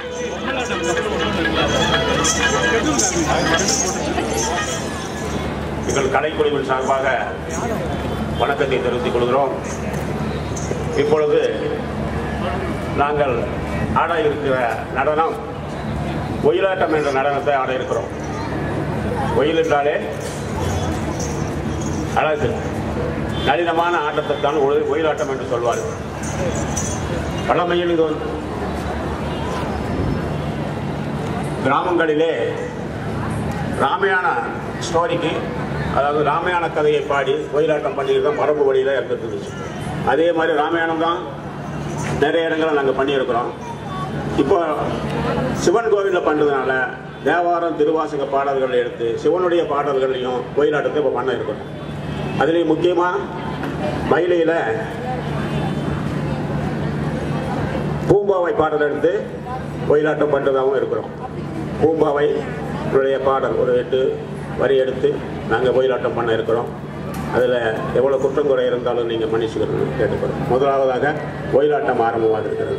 எங்கள் கலைக்குழுவின் சார்பாக வணக்கத்தை தெரிவித்துக் கொள்கிறோம் இப்பொழுது நாங்கள் ஆட இருக்கிற நடனம் ஒயிலாட்டம் என்ற நடனத்தை ஆட இருக்கிறோம் ஒயில் என்றாலே அழகு நளினமான ஆட்டத்தைத்தான் ஒளி- ஒயிலாட்டம் என்று சொல்வார்கள் பழமையில் இது வந்து கிராமங்களிலே ராமாயண ஸ்டோரிக்கு அதாவது ராமாயண கதையை பாடி ஒயிலாட்டம் பண்ணிட்டு தான் மரபு வழியில் இருந்துருந்துச்சு அதே மாதிரி ராமாயணம் தான் நிறைய இடங்களில் நாங்கள் பண்ணியிருக்கிறோம் இப்போ சிவன் கோவிலில் பண்ணுறதுனால தேவாரம் திருவாசக பாடல்களை எடுத்து சிவனுடைய பாடல்களையும் ஒயிலாட்டத்தை இப்போ பண்ண இருக்கிறோம் அதுலேயும் முக்கியமாக மயிலையில் பூம்பாவை பாடல் எடுத்து ஒயிலாட்டம் பண்ணுறதாகவும் இருக்கிறோம் பூம்பாவை உடைய பாடல் ஒரு எட்டு வரி எடுத்து நாங்கள் ஒயிலாட்டம் பண்ண இருக்கிறோம் அதில் எவ்வளோ குற்றம் குறை இருந்தாலும் நீங்கள் மன்னிச்சுக்கணும்னு கேட்டுக்கிறோம் முதலாவதாக ஒயிலாட்டம் ஆரம்பமாக இருக்கிறது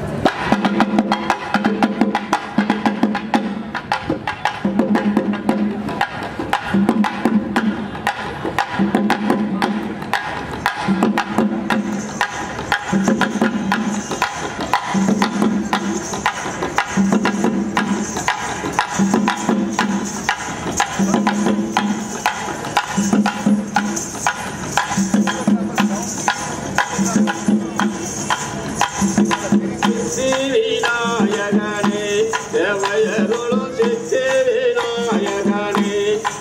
சித்திவிநாயகனே தேவையருளும் சித்திவிநாயகனே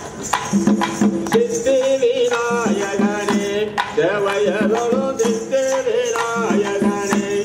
சித்திவிநாயகனே தேவையருளும் சித்திவிநாயகனே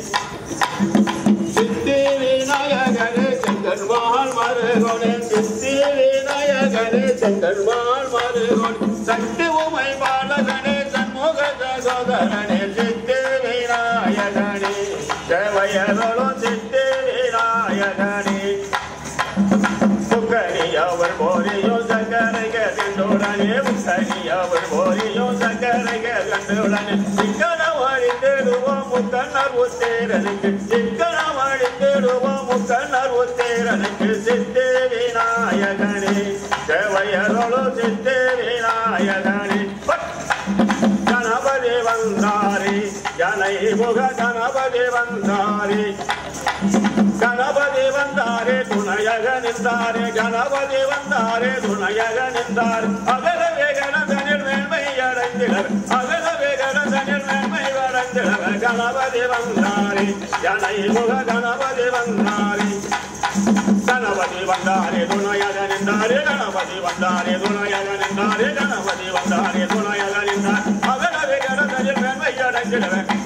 சித்திவிநாயகனே செங்கன்மால் மருகனே சித்திவிநாயகனே செங்கன்மால் மருகன் சக்தி உமை பாலகனே சண்முக சகோதரனே சித்திவிநாயகனே தேவையருளும் சித்திவிநாயகனே முக்கனி அவர் போரியும் சக்கரைகள் கண்டுடனே முக்கனி அவர் போரியும் சக்கரைகள் கண்டுடனே சிக்கனம் அழிந்திடுவோம் முக்கண்ணர் உத்தேரனுக்கு சிக்கனம் அழிந்திடுவோம் முக்கண்ணர் உத்தேரனுக்கு சித்தி விநாயகனே தேவையரோடு சித்தி விநாயகனே கணபதி வந்தாரி ஜனை முக கணபதி வந்தாரி கணபதி வந்தாரே துணையக நின்றாரே கணபதி வந்தாரே துணையக நின்றார் அகலவே கணதனில் மேன்மை அடைந்திடர் அகலவே கணதனில் மேன்மை அடைந்திடர் கணபதி வந்தாரே ஜனை முக கணபதி வந்தாரே கணபதி வந்தாரே துணையக நின்றாரே கணபதி வந்தாரே துணையக நின்றாரே கணபதி வந்தாரே துணையக நின்றார் அகலவே கணதனில் மேன்மை அடைந்திடர்